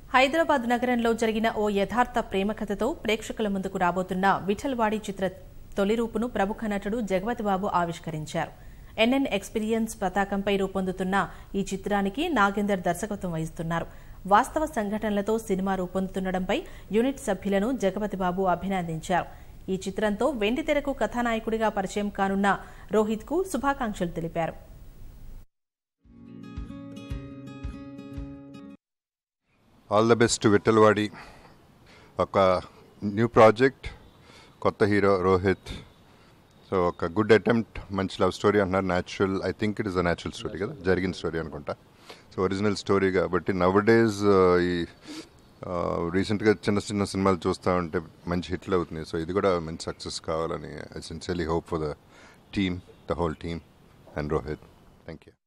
హైదరాబాద్ నగరంలో జరిగిన ఓ యథార్థ ప్రేమ కథతో ప్రేక్షకుల ముందుకు రాబోతున్న విఠల్వాడి చిత్ర తొలి రూపును ప్రముఖ నటుడు జగపతి బాబు ఆవిష్కరించారు ఎన్ఎన్ ఎక్స్పీరియన్స్ పతాకంపై రూపొందుతున్న ఈ చిత్రానికి నాగేందర్ దర్శకత్వం వహిస్తున్నారు వాస్తవ సంఘటనలతో సినిమా రూపొందుతుండటంపై యూనిట్ సభ్యులను జగపతి బాబు అభినందించారు ఈ చిత్రంతో వెండితెరకు కథానాయకుడిగా పరిచయం కానున్న రోహిత్ కు శుభాకాంక్షలు తెలిపారు ఆల్ ద బెస్ట్ విఠల్వాడి ఒక న్యూ ప్రాజెక్ట్ కొత్త హీరో రోహిత్ సో ఒక గుడ్ అటెంప్ట్ మంచి లవ్ స్టోరీ అంటున్నారు natural I think it is a natural story కదా జరిగిన స్టోరీ అనుకుంటా సో ఒరిజినల్ స్టోరీ కాబట్టి నవ్ డేస్ ఈ రీసెంట్గా చిన్న చిన్న సినిమాలు చూస్తూ ఉంటే మంచి హిట్లు అవుతున్నాయి సో ఇది కూడా మంచి సక్సెస్ కావాలని I sincerely hope for the team the whole team and Rohit thank you